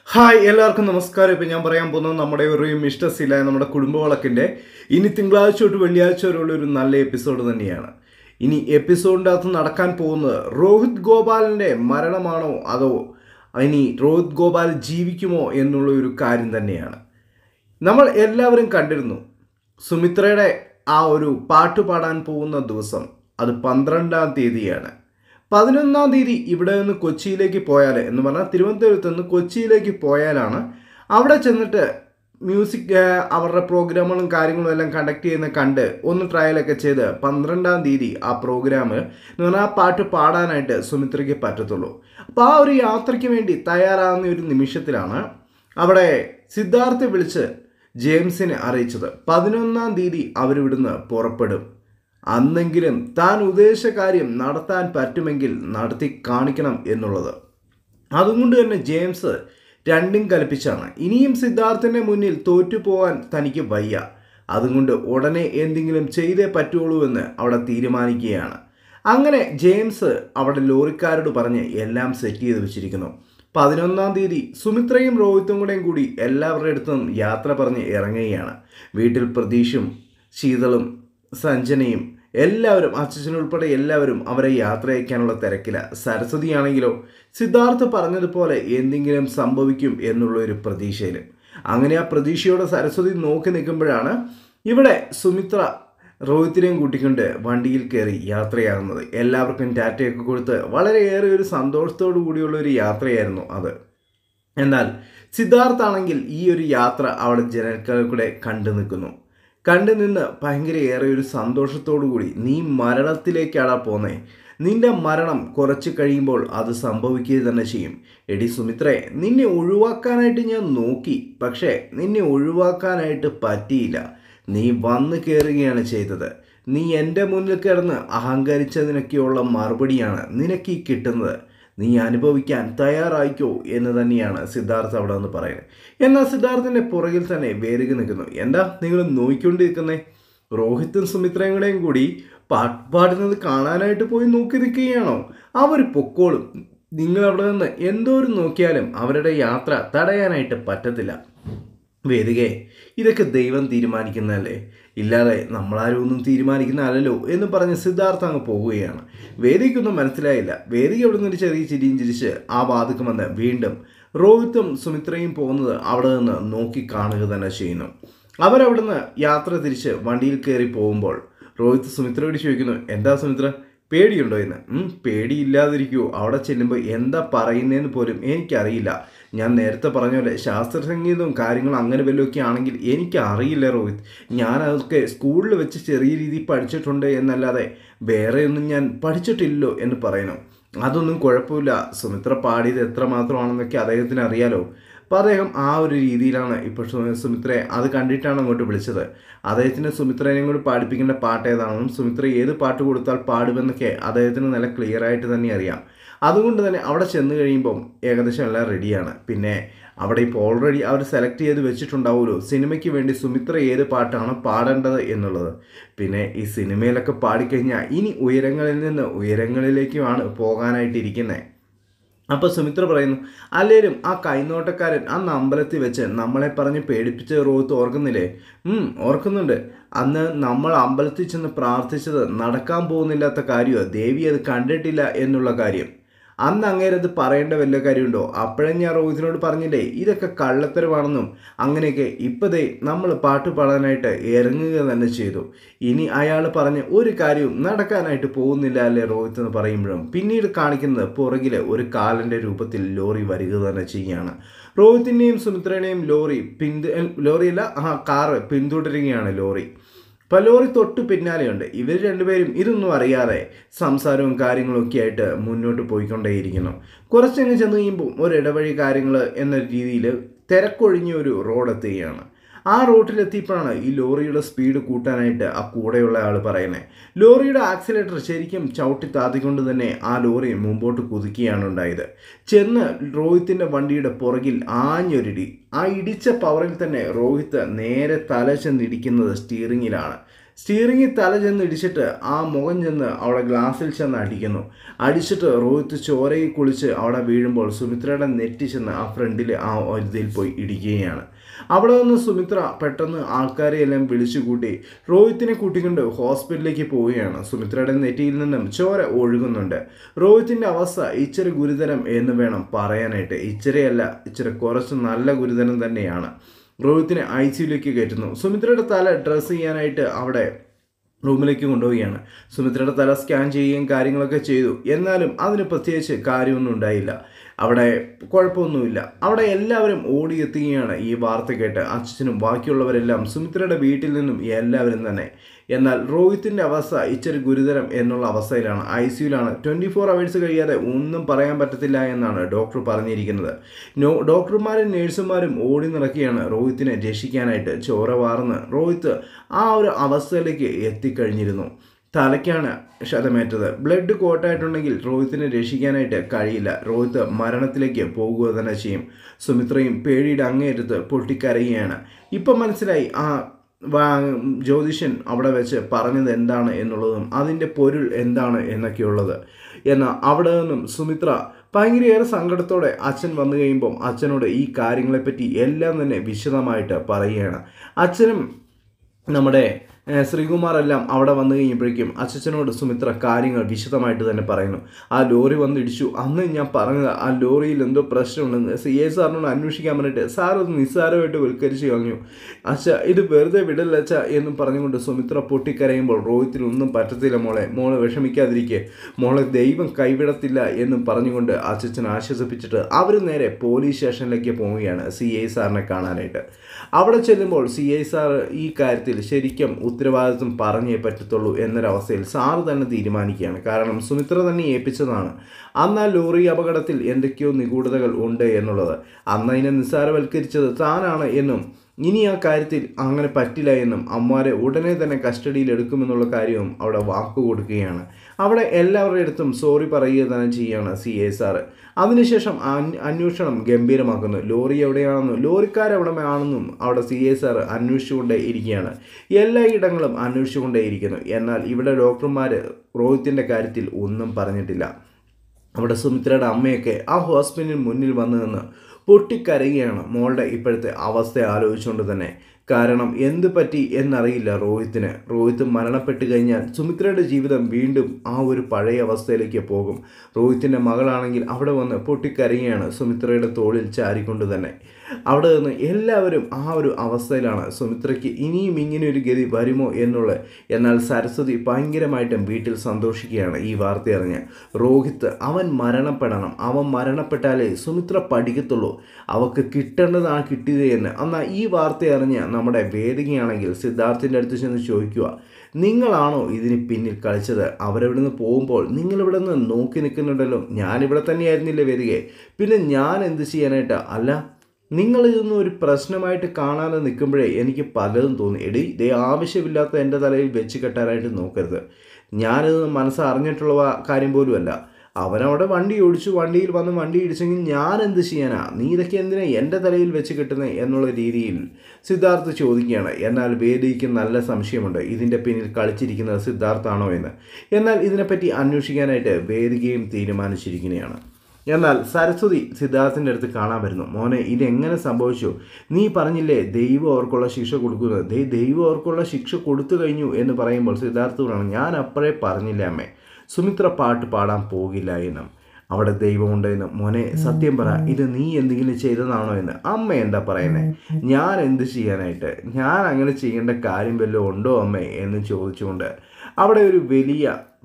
hi എല്ലാവർക്കും നമസ്കാരം ഇപ്പം ഞാൻ പറയാൻ പോകുന്നത് നമ്മുടെ ഒരു മിഷ്ടസില നമ്മുടെ കുടുംബവളക്കിൻ്റെ ഇനി തിങ്കളാഴ്ച തൊട്ട് വെള്ളിയാഴ്ച വരെയുള്ള ഒരു നല്ല എപ്പിസോഡ് തന്നെയാണ് ഇനി എപ്പിസോഡിൻ്റെ അകത്ത് നടക്കാൻ പോകുന്നത് രോഹിത് ഗോപാലിൻ്റെ മരണമാണോ അതോ ഇനി രോഹിത് ഗോപാൽ ജീവിക്കുമോ എന്നുള്ള ഒരു കാര്യം തന്നെയാണ് നമ്മൾ എല്ലാവരും കണ്ടിരുന്നു സുമിത്രയുടെ ആ ഒരു പാട്ട് പാടാൻ പോകുന്ന ദിവസം അത് പന്ത്രണ്ടാം തീയതിയാണ് പതിനൊന്നാം തീയതി ഇവിടെ നിന്ന് കൊച്ചിയിലേക്ക് പോയാൽ എന്ന് പറഞ്ഞാൽ തിരുവനന്തപുരത്ത് നിന്ന് കൊച്ചിയിലേക്ക് പോയാലാണ് അവിടെ ചെന്നിട്ട് മ്യൂസിക് ആ, അവരുടെ പ്രോഗ്രാമുകളും കാര്യങ്ങളും എല്ലാം കണ്ടക്ട് ചെയ്യുന്ന കണ്ട് ഒന്ന് ട്രയലൊക്കെ ചെയ്ത് പന്ത്രണ്ടാം തീയതി ആ പ്രോഗ്രാം എന്ന് പറഞ്ഞാൽ ആ പാട്ട് പാടാനായിട്ട് സുമിത്രയ്ക്ക് പറ്റത്തുള്ളൂ അപ്പോൾ ആ ഒരു യാത്രയ്ക്ക് വേണ്ടി തയ്യാറാകുന്ന ഒരു നിമിഷത്തിലാണ് അവിടെ സിദ്ധാർത്ഥെ വിളിച്ച് ജെയിംസിനെ അറിയിച്ചത് പതിനൊന്നാം തീയതി അവരിവിടുന്ന് പുറപ്പെടും അന്നെങ്കിലും താൻ ഉദ്ദേശിച്ച കാര്യം നടത്താൻ പറ്റുമെങ്കിൽ നടത്തി കാണിക്കണം എന്നുള്ളത് അതുകൊണ്ട് തന്നെ ജെയിംസ് രണ്ടും കൽപ്പിച്ചാണ് ഇനിയും സിദ്ധാർത്ഥിൻ്റെ മുന്നിൽ തോറ്റുപോകാൻ തനിക്ക് വയ്യ അതുകൊണ്ട് ഉടനെ എന്തെങ്കിലും ചെയ്തേ പറ്റുള്ളൂ എന്ന് അവിടെ തീരുമാനിക്കുകയാണ് അങ്ങനെ ജെയിംസ് അവിടെ ലോറിക്കാരോട് പറഞ്ഞ് എല്ലാം സെറ്റ് ചെയ്ത് വെച്ചിരിക്കുന്നു പതിനൊന്നാം തീയതി സുമിത്രയും രോഹിത്തും കൂടെയും കൂടി എല്ലാവരുടെ അടുത്തും യാത്ര പറഞ്ഞ് ഇറങ്ങുകയാണ് വീട്ടിൽ പ്രതീഷും ശീതളും സഞ്ജനയും എല്ലാവരും അച്ഛൻ ഉൾപ്പെടെ എല്ലാവരും അവരെ യാത്ര അയക്കാനുള്ള തിരക്കില സരസ്വതിയാണെങ്കിലോ സിദ്ധാർത്ഥ പറഞ്ഞതുപോലെ എന്തെങ്കിലും സംഭവിക്കും എന്നുള്ള ഒരു പ്രതീക്ഷയിൽ അങ്ങനെ ആ പ്രതീക്ഷയോടെ സരസ്വതി നോക്കി നിൽക്കുമ്പോഴാണ് ഇവിടെ സുമിത്ര രോഹിത്തിനെയും കൂട്ടിക്കൊണ്ട് വണ്ടിയിൽ കയറി യാത്രയാകുന്നത് എല്ലാവർക്കും ടാറ്റയൊക്കെ കൊടുത്ത് വളരെയേറെ ഒരു സന്തോഷത്തോടു കൂടിയുള്ള ഒരു യാത്രയായിരുന്നു അത് എന്നാൽ സിദ്ധാർത്ഥ് ആണെങ്കിൽ ഈ ഒരു യാത്ര അവിടെ ജനങ്ങളിൽ കൂടെ കണ്ടു നിൽക്കുന്നു കണ്ടു നിന്ന് ഭയങ്കര ഏറെ ഒരു സന്തോഷത്തോടു കൂടി നീ മരണത്തിലേക്കാടാ പോന്നേ നിന്റെ മരണം കുറച്ച് കഴിയുമ്പോൾ അത് സംഭവിക്കുക തന്നെ ചെയ്യും എടി സുമിത്രേ നിന്നെ ഒഴിവാക്കാനായിട്ട് ഞാൻ നോക്കി പക്ഷേ നിന്നെ ഒഴിവാക്കാനായിട്ട് പറ്റിയില്ല നീ വന്നു കയറുകയാണ് ചെയ്തത് നീ എൻ്റെ മുന്നിൽ കിടന്ന് അഹങ്കരിച്ചതിനൊക്കെയുള്ള മറുപടിയാണ് നിനക്ക് ഈ കിട്ടുന്നത് നീ അനുഭവിക്കാൻ തയ്യാറായിക്കോ എന്ന് തന്നെയാണ് സിദ്ധാർത്ഥ അവിടെ നിന്ന് പറയുന്നത് എന്നാൽ സിദ്ധാർത്ഥിൻ്റെ പുറകിൽ തന്നെ വേരുക നിൽക്കുന്നു എന്താ നിങ്ങൾ നോക്കിക്കൊണ്ടിരിക്കുന്നേ രോഹിത്തും സുമിത്രയും കൂടെയും കൂടി പാട്ട് പാടുന്നത് കാണാനായിട്ട് പോയി നോക്കി നിൽക്കുകയാണോ അവർ പൊക്കോളും നിങ്ങൾ അവിടെ നിന്ന് എന്തോരം നോക്കിയാലും അവരുടെ യാത്ര തടയാനായിട്ട് പറ്റത്തില്ല വേദികയെ ഇതൊക്കെ ദൈവം തീരുമാനിക്കുന്നതല്ലേ ഇല്ലാതെ നമ്മളാരും ഒന്നും തീരുമാനിക്കുന്നതല്ലോ എന്ന് പറഞ്ഞ് സിദ്ധാർത്ഥ അങ്ങ് പോവുകയാണ് വേദിക്കൊന്നും മനസ്സിലായില്ല വേദിക അവിടെ നിന്ന് ചെറിയ ചിരിയും ചിരിച്ച് ആ വാതുക്കം വന്ന് വീണ്ടും രോഹിത്തും സുമിത്രയും പോകുന്നത് അവിടെ നിന്ന് നോക്കി കാണുക തന്നെ ചെയ്യുന്നു അവരവിടുന്ന് യാത്ര തിരിച്ച് വണ്ടിയിൽ കയറി പോകുമ്പോൾ രോഹിത്ത് സുമിത്രയോട് ചോദിക്കുന്നു എന്താ സുമിത്ര പേടിയുണ്ടോ എന്ന് ഉം, പേടിയില്ലാതിരിക്കുമോ അവിടെ ചെല്ലുമ്പോൾ എന്താ പറയുന്നതെന്ന് പോലും എനിക്കറിയില്ല ഞാൻ നേരത്തെ പറഞ്ഞ പോലെ ശാസ്ത്ര സംഗീതവും കാര്യങ്ങളും അങ്ങനെ വല്ലതൊക്കെ ആണെങ്കിൽ എനിക്കറിയില്ല രോഹിത് ഞാൻ അതൊക്കെ സ്കൂളിൽ വെച്ച് ചെറിയ രീതിയിൽ പഠിച്ചിട്ടുണ്ട് എന്നല്ലാതെ വേറെ ഒന്നും ഞാൻ പഠിച്ചിട്ടില്ലല്ലോ എന്ന് പറയുന്നു അതൊന്നും കുഴപ്പമില്ല സുമിത്ര പാടിയത് എത്രമാത്രമാണെന്നൊക്കെ അദ്ദേഹത്തിന് അറിയാലോ അപ്പോൾ അദ്ദേഹം ആ ഒരു രീതിയിലാണ് ഇപ്പോൾ സു- സുമിത്രയെ അത് കണ്ടിട്ടാണ് അങ്ങോട്ട് വിളിച്ചത് അദ്ദേഹത്തിന് സുമിത്രേനെയും കൂടി പാടിപ്പിക്കേണ്ട പാട്ട് ഏതാണെന്നും സുമിത്ര ഏത് പാട്ട് കൊടുത്താൽ പാടുമെന്നൊക്കെ അദ്ദേഹത്തിന് നല്ല ക്ലിയർ ആയിട്ട് തന്നെ അറിയാം അതുകൊണ്ട് തന്നെ അവിടെ ചെന്ന് കഴിയുമ്പം ഏകദേശം എല്ലാം റെഡിയാണ് പിന്നെ അവിടെ ഇപ്പോൾ ഓൾറെഡി അവർ സെലക്ട് ചെയ്ത് വെച്ചിട്ടുണ്ടാവുമല്ലോ സിനിമയ്ക്ക് വേണ്ടി സുമിത്ര ഏത് പാട്ടാണ് പാടേണ്ടത് എന്നുള്ളത് പിന്നെ ഈ സിനിമയിലൊക്കെ പാടിക്കഴിഞ്ഞാൽ ഇനി ഉയരങ്ങളിൽ നിന്ന് ഉയരങ്ങളിലേക്കുമാണ് പോകാനായിട്ടിരിക്കുന്നത് അപ്പോൾ സുമിത്ര പറയുന്നു അല്ലേലും ആ കൈനോട്ടക്കാരൻ അന്ന് അമ്പലത്തിൽ വെച്ച് നമ്മളെ പറഞ്ഞ് പേടിപ്പിച്ച റോത്ത് ഓർക്കുന്നില്ലേ ഉം ഓർക്കുന്നുണ്ട് അന്ന് നമ്മൾ അമ്പലത്തിൽ ചെന്ന് പ്രാർത്ഥിച്ചത് നടക്കാൻ പോകുന്നില്ലാത്ത കാര്യമോ ദേവി അത് കണ്ടിട്ടില്ല എന്നുള്ള കാര്യം അന്ന് അങ്ങേരത് പറയേണ്ട വല്ല കാര്യമുണ്ടോ അപ്പോഴേ ഞാൻ റോഹിത്തിനോട് പറഞ്ഞില്ലേ ഇതൊക്കെ കള്ളത്തരമാണെന്നും അങ്ങനെയൊക്കെ ഇപ്പതേ നമ്മൾ പാട്ട് പാടാനായിട്ട് ഇറങ്ങുക തന്നെ ചെയ്തു ഇനി അയാൾ പറഞ്ഞ് ഒരു കാര്യവും നടക്കാനായിട്ട് പോകുന്നില്ല അല്ലേ റോഹിത്ത് എന്ന് പറയുമ്പോഴും പിന്നീട് കാണിക്കുന്നത് പുറകിൽ ഒരു കാലൻ്റെ രൂപത്തിൽ ലോറി വരിക തന്നെ ചെയ്യുകയാണ് റോഹിത്തിൻ്റെയും സുമിത്രയുടെയും ലോറി പിന്തു ലോറിയല്ല ആ കാറ് പിന്തുടരുകയാണ് ലോറി അപ്പോൾ ലോറി തൊട്ട് പിന്നാലെയുണ്ട് ഇവർ രണ്ടുപേരും ഇതൊന്നും അറിയാതെ സംസാരവും കാര്യങ്ങളും ഒക്കെ ആയിട്ട് മുന്നോട്ട് പോയിക്കൊണ്ടേയിരിക്കുന്നു കുറച്ചങ്ങ് ചെന്ന് കഴിയുമ്പോൾ ഒരു ഇടവഴി കാര്യങ്ങൾ എന്ന രീതിയിൽ തിരക്കൊഴിഞ്ഞ ഒരു റോഡ് എത്തുകയാണ് ആ റോട്ടിലെത്തിയപ്പോഴാണ് ഈ ലോറിയുടെ സ്പീഡ് കൂട്ടാനായിട്ട് ആ കൂടെയുള്ള ആൾ പറയുന്നത് ലോറിയുടെ ആക്സിലേറ്റർ ശരിക്കും ചവിട്ടി താത്തിക്കൊണ്ട് തന്നെ ആ ലോറി മുമ്പോട്ട് കുതിക്കുകയാണ് ഉണ്ടായത് ചെന്ന് രോഹിത്തിൻ്റെ വണ്ടിയുടെ പുറകിൽ ആഞ്ഞൊരിടി ആ ഇടിച്ച പവറിൽ തന്നെ രോഹിത്ത് നേരെ തല ചെന്നിടിക്കുന്നത് സ്റ്റീറിങ്ങിലാണ് സ്റ്റിയറിംഗിൽ തല ചെന്ന് ഇടിച്ചിട്ട് ആ മുഖം ചെന്ന് അവിടെ ഗ്ലാസ്സിൽ ചെന്ന് അടിക്കുന്നു അടിച്ചിട്ട് റോഹിത്ത് ചോരയിൽ കുളിച്ച് അവിടെ വീഴുമ്പോൾ സുമിത്രയുടെ നെറ്റി ചെന്ന് ആ ഫ്രണ്ടിൽ ആ ഒരുതിൽ പോയി ഇടിക്കുകയാണ് അവിടെ നിന്ന് സുമിത്ര പെട്ടെന്ന് ആൾക്കാരെ എല്ലാം വിളിച്ചു കൂട്ടി റോഹിത്തിനെ കൂട്ടിക്കൊണ്ട് ഹോസ്പിറ്റലിലേക്ക് പോവുകയാണ് സുമിത്രയുടെ നെറ്റിയിൽ നിന്നും ചോര ഒഴുകുന്നുണ്ട് റോഹിത്തിൻ്റെ അവസ്ഥ ഇച്ചിരി ഗുരുതരം എന്ന് വേണം പറയാനായിട്ട് ഇച്ചിരിയല്ല ഇച്ചിരി കുറച്ച് നല്ല ഗുരുതരം തന്നെയാണ് റോഹിത്തിനെ ഐ സിയുലേക്ക് കയറ്റുന്നു സുമിത്രയുടെ തല ഡ്രസ്സ് ചെയ്യാനായിട്ട് അവിടെ റൂമിലേക്ക് കൊണ്ടുപോവുകയാണ് സുമിത്രയുടെ തല സ്കാൻ ചെയ്യുകയും കാര്യങ്ങളൊക്കെ ചെയ്തു എന്നാലും അതിന് പ്രത്യേകിച്ച് കാര്യമൊന്നും ഉണ്ടായില്ല അവിടെ കുഴപ്പമൊന്നുമില്ല അവിടെ എല്ലാവരും ഓടിയെത്തുകയാണ് ഈ വാർത്ത കേട്ട് അച്ഛനും ബാക്കിയുള്ളവരെല്ലാം സുമിത്രയുടെ വീട്ടിൽ നിന്നും എല്ലാവരും തന്നെ എന്നാൽ റോഹിത്തിൻ്റെ അവസ്ഥ ഇച്ചിരി ഗുരുതരം എന്നുള്ള അവസ്ഥയിലാണ് ഐ സിയുലാണ് ട്വൻറ്റി ഫോർ അവേഴ്സ് കഴിയാതെ ഒന്നും പറയാൻ പറ്റത്തില്ല എന്നാണ് ഡോക്ടർ പറഞ്ഞിരിക്കുന്നത് നോ ഡോക്ടർമാരും നേഴ്സുമാരും ഓടി നിറക്കുകയാണ് റോഹിത്തിനെ രക്ഷിക്കാനായിട്ട് ചോര വാർന്ന് റോഹിത്ത് ആ ഒരു അവസ്ഥയിലേക്ക് എത്തിക്കഴിഞ്ഞിരുന്നു തലയ്ക്കാണ് ക്ഷതമേറ്റത് ബ്ലഡ് കോട്ടായിട്ടുണ്ടെങ്കിൽ റോഹിത്തിനെ രക്ഷിക്കാനായിട്ട് കഴിയില്ല റോഹിത്ത് മരണത്തിലേക്ക് പോകുക തന്നെ ചെയ്യും സുമിത്രയും പേടിയുടെ അങ്ങേറ്റത്ത് പൊട്ടിക്കരയുകയാണ് ഇപ്പം മനസ്സിലായി ആ ജ്യോതിഷൻ അവിടെ വെച്ച് പറഞ്ഞത് എന്താണ് എന്നുള്ളതും അതിൻ്റെ പൊരുൾ എന്താണ് എന്നൊക്കെയുള്ളത് എന്നാൽ അവിടെ നിന്നും സുമിത്ര ഭയങ്കരയേറെ സങ്കടത്തോടെ അച്ഛൻ വന്നു കഴിയുമ്പം അച്ഛനോട് ഈ കാര്യങ്ങളെപ്പറ്റി എല്ലാം തന്നെ വിശദമായിട്ട് പറയുകയാണ് അച്ഛനും നമ്മുടെ ശ്രീകുമാർ എല്ലാം അവിടെ വന്നു കഴിയുമ്പോഴേക്കും അച്ഛനോട് സുമിത്ര കാര്യങ്ങൾ വിശദമായിട്ട് തന്നെ പറയുന്നു ആ ലോറി വന്ന് ഇടിച്ചു അന്ന് ഞാൻ പറഞ്ഞത് ആ ലോറിയിൽ എന്തോ പ്രശ്നമുണ്ടെന്ന് സി എ സാറിനോട് അന്വേഷിക്കാൻ പറഞ്ഞിട്ട് സാർ അത് നിസ്സാരമായിട്ട് വൽക്കരിച്ച് കളഞ്ഞു അച്ഛ ഇത് വെറുതെ വിടല്ല അച്ഛ എന്നും പറഞ്ഞുകൊണ്ട് സുമിത്ര പൊട്ടിക്കരയുമ്പോൾ റോഹിത്തിനൊന്നും പറ്റത്തില്ല മോളെ മോളെ വിഷമിക്കാതിരിക്കെ മോളെ ദൈവം കൈവിടത്തില്ല എന്നും പറഞ്ഞുകൊണ്ട് അച്ഛൻ ആശ്വസിപ്പിച്ചിട്ട് അവർ നേരെ പോലീസ് സ്റ്റേഷനിലേക്ക് പോവുകയാണ് സി ഐ സാറിനെ കാണാനായിട്ട് അവിടെ ചെല്ലുമ്പോൾ സി ഐ സാർ ഈ കാര്യത്തിൽ ശരിക്കും ഉത്തരവാദിത്വം പറഞ്ഞേ പറ്റത്തുള്ളൂ എന്നൊരവസ്ഥയിൽ സാറ് തന്നെ തീരുമാനിക്കുകയാണ് കാരണം സുമിത്ര തന്നെ ഏൽപ്പിച്ചതാണ് അന്ന് ആ ലോറി അപകടത്തിൽ എന്തൊക്കെയോ നിഗൂഢതകൾ ഉണ്ട് എന്നുള്ളത് അന്ന് അതിനെ നിസ്സാരവൽക്കരിച്ചത് താനാണ് എന്നും ഇനി ആ കാര്യത്തിൽ അങ്ങനെ പറ്റില്ല എന്നും അമ്മാരെ ഉടനെ തന്നെ കസ്റ്റഡിയിൽ എടുക്കുമെന്നുള്ള കാര്യവും അവിടെ വാക്കു കൊടുക്കുകയാണ് അവിടെ എല്ലാവരുടെ അടുത്തും സോറി പറയുക തന്നെ ചെയ്യുകയാണ് സി എ സാറ് അതിനുശേഷം അന്വേഷണം ഗംഭീരമാക്കുന്നു ലോറി എവിടെയാണെന്നും ലോറിക്കാരെവിടെ ആണെന്നും അവിടെ സി എ സാർ അന്വേഷിച്ചുകൊണ്ടേ ഇരിക്കുകയാണ് എല്ലാ ഇടങ്ങളും അന്വേഷിച്ചുകൊണ്ടേ ഇരിക്കുന്നു എന്നാൽ ഇവിടെ ഡോക്ടർമാർ റോഹിത്തിൻ്റെ കാര്യത്തിൽ ഒന്നും പറഞ്ഞിട്ടില്ല അവിടെ സുമിത്രയുടെ അമ്മയൊക്കെ ആ ഹോസ്പിറ്റലിന് മുന്നിൽ വന്നു നിന്ന് പൊട്ടിക്കരയുകയാണ് മോളുടെ ഇപ്പോഴത്തെ അവസ്ഥ ആലോചിച്ചുകൊണ്ട് തന്നെ കാരണം എന്ത് പറ്റി എന്നറിയില്ല റോഹിത്തിന് റോഹിത്ത് മരണപ്പെട്ട് കഴിഞ്ഞാൽ സുമിത്രയുടെ ജീവിതം വീണ്ടും ആ ഒരു പഴയ അവസ്ഥയിലേക്ക് പോകും റോഹിത്തിൻ്റെ മകളാണെങ്കിൽ അവിടെ വന്ന് പൊട്ടിക്കരയുകയാണ് സുമിത്രയുടെ തോളിൽ ചാരിക്കൊണ്ട് തന്നെ അവിടെ നിന്ന് എല്ലാവരും ആ ഒരു അവസ്ഥയിലാണ് സുമിത്രയ്ക്ക് ഇനിയും ഇങ്ങനെ ഒരു ഗതി വരുമോ എന്നുള്ള എന്നാൽ സരസ്വതി ഭയങ്കരമായിട്ടും വീട്ടിൽ സന്തോഷിക്കുകയാണ് ഈ വാർത്ത അറിഞ്ഞ് രോഹിത്ത് അവൻ മരണപ്പെടണം അവൻ മരണപ്പെട്ടാലേ സുമിത്ര പഠിക്കത്തുള്ളൂ അവൾക്ക് കിട്ടേണ്ടതാണ് കിട്ടിയത് എന്ന് എന്നാൽ ഈ വാർത്ത അറിഞ്ഞ് നമ്മുടെ വേദികയാണെങ്കിൽ സിദ്ധാർത്ഥിൻ്റെ അടുത്ത് ചെന്ന് ചോദിക്കുക നിങ്ങളാണോ ഇതിന് പിന്നിൽ കളിച്ചത് അവരവിടെ നിന്ന് പോകുമ്പോൾ നിങ്ങളിവിടെ നിന്ന് നോക്കി നിൽക്കുന്നുണ്ടല്ലോ ഞാനിവിടെ തന്നെയായിരുന്നില്ലേ വേദികയെ പിന്നെ ഞാൻ എന്ത് ചെയ്യാനായിട്ട് അല്ല നിങ്ങൾ ഇതൊന്നും ഒരു പ്രശ്നമായിട്ട് കാണാതെ നിൽക്കുമ്പോഴേ എനിക്ക് പലതും തോന്നി എടി ഇതേ ആവശ്യമില്ലാത്ത എൻ്റെ തലയിൽ വെച്ച് കെട്ടാനായിട്ട് നോക്കരുത് ഞാനിത് മനസ്സറിഞ്ഞിട്ടുള്ള കാര്യം പോലുമല്ല അവനവിടെ വണ്ടി ഓടിച്ചു വണ്ടിയിൽ വന്ന് വണ്ടി ഇടിച്ചെങ്കിൽ ഞാൻ എന്ത് ചെയ്യാനാ നീ ഇതൊക്കെ എന്തിനാ എൻ്റെ തലയിൽ വെച്ച് കിട്ടുന്നത് എന്നുള്ള രീതിയിൽ സിദ്ധാർത്ഥ് ചോദിക്കുകയാണ് എന്നാൽ വേദിക്ക് നല്ല സംശയമുണ്ട് ഇതിൻ്റെ പിന്നിൽ കളിച്ചിരിക്കുന്നത് സിദ്ധാർത്ഥാണോ എന്ന് എന്നാൽ ഇതിനെപ്പറ്റി അന്വേഷിക്കാനായിട്ട് വേദികയും തീരുമാനിച്ചിരിക്കുകയാണ് എന്നാൽ സരസ്വതി സിദ്ധാർത്ഥിൻ്റെ അടുത്ത് കാണാൻ വരുന്നു മോനെ ഇതെങ്ങനെ സംഭവിച്ചു നീ പറഞ്ഞില്ലേ ദൈവം അവർക്കുള്ള ശിക്ഷ കൊടുക്കുന്നത് ദേ ദൈവം അവർക്കുള്ള ശിക്ഷ കൊടുത്തു കഴിഞ്ഞു എന്ന് പറയുമ്പോൾ സിദ്ധാർത്ഥ പറയണം ഞാൻ അപ്പോഴേ പറഞ്ഞില്ല അമ്മേ സുമിത്ര പാട്ട് പാടാൻ പോകില്ല എന്നും അവിടെ ദൈവമുണ്ട് എന്ന് മോനെ സത്യം പറ ഇത് നീ എന്തെങ്കിലും ചെയ്തതാണോ എന്ന് അമ്മ എന്താ പറയുന്നത് ഞാൻ എന്ത് ചെയ്യാനായിട്ട് ഞാൻ അങ്ങനെ ചെയ്യേണ്ട കാര്യം വല്ലതും ഉണ്ടോ അമ്മേ എന്ന് ചോദിച്ചുകൊണ്ട് അവിടെ ഒരു വലിയ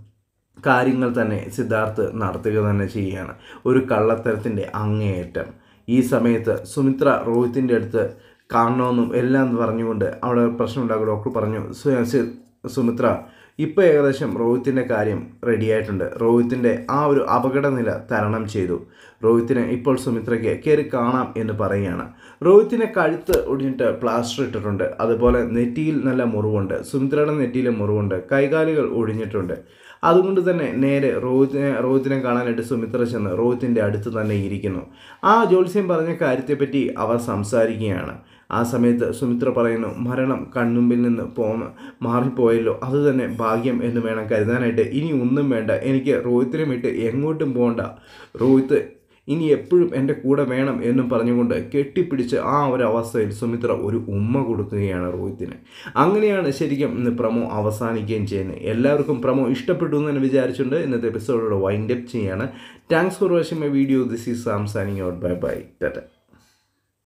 കാര്യങ്ങൾ തന്നെ സിദ്ധാർത്ഥ് നടത്തുക തന്നെ ചെയ്യുകയാണ് ഒരു കള്ളത്തരത്തിൻ്റെ അങ്ങേയറ്റം ഈ സമയത്ത് സുമിത്ര റോഹിത്തിൻ്റെ അടുത്ത് കാണണമെന്നും എല്ലാം പറഞ്ഞുകൊണ്ട് അവിടെ പ്രശ്നം ഉണ്ടാകും ഡോക്ടർ പറഞ്ഞു സുമിത്ര ഇപ്പോൾ ഏകദേശം റോഹിത്തിൻ്റെ കാര്യം റെഡിയായിട്ടുണ്ട് റോഹിത്തിൻ്റെ ആ ഒരു അപകടനില തരണം ചെയ്തു റോഹിത്തിനെ ഇപ്പോൾ സുമിത്രയ്ക്ക് കയറി കാണാം എന്ന് പറയുകയാണ് റോഹിത്തിനെ കഴുത്ത് ഒടിഞ്ഞിട്ട് പ്ലാസ്റ്റർ ഇട്ടിട്ടുണ്ട് അതുപോലെ നെറ്റിയിൽ നല്ല മുറിവുണ്ട് സുമിത്രയുടെ നെറ്റിയിലെ മുറിവുണ്ട് കൈകാലുകൾ ഒടിഞ്ഞിട്ടുണ്ട് അതുകൊണ്ട് തന്നെ നേരെ റോഹിത്തിനെ റോഹിത്തിനെ കാണാനായിട്ട് സുമിത്ര ചെന്ന് റോഹിത്തിൻ്റെ അടുത്ത് തന്നെ ഇരിക്കുന്നു ആ ജ്യോത്സ്യം പറഞ്ഞ കാര്യത്തെപ്പറ്റി അവർ സംസാരിക്കുകയാണ് ആ സമയത്ത് സുമിത്ര പറയുന്നു മരണം കൺമുമ്പിൽ നിന്ന് പോന്ന് മാറിപ്പോയല്ലോ അത് തന്നെ ഭാഗ്യം എന്ന് വേണം കരുതാനായിട്ട് ഇനി ഒന്നും വേണ്ട എനിക്ക് റോഹിത്തിനെ വിട്ട് എങ്ങോട്ടും പോകണ്ട റോഹിത്ത് ഇനി എപ്പോഴും എൻ്റെ കൂടെ വേണം എന്നും പറഞ്ഞുകൊണ്ട് കെട്ടിപ്പിടിച്ച് ആ ഒരു അവസ്ഥയിൽ സുമിത്ര ഒരു ഉമ്മ കൊടുക്കുകയാണ് റോഹിത്തിന് അങ്ങനെയാണ് ശരിക്കും ഇന്ന് പ്രമോ അവസാനിക്കുകയും ചെയ്യുന്നത് എല്ലാവർക്കും പ്രമോ ഇഷ്ടപ്പെട്ടു എന്ന് തന്നെ വിചാരിച്ചുകൊണ്ട് ഇന്നത്തെ എപ്പിസോഡോട് വൈൻഡ് അപ്പ് ചെയ്യാണ് thanks for watching my video this is Sam signing out bye bye Tata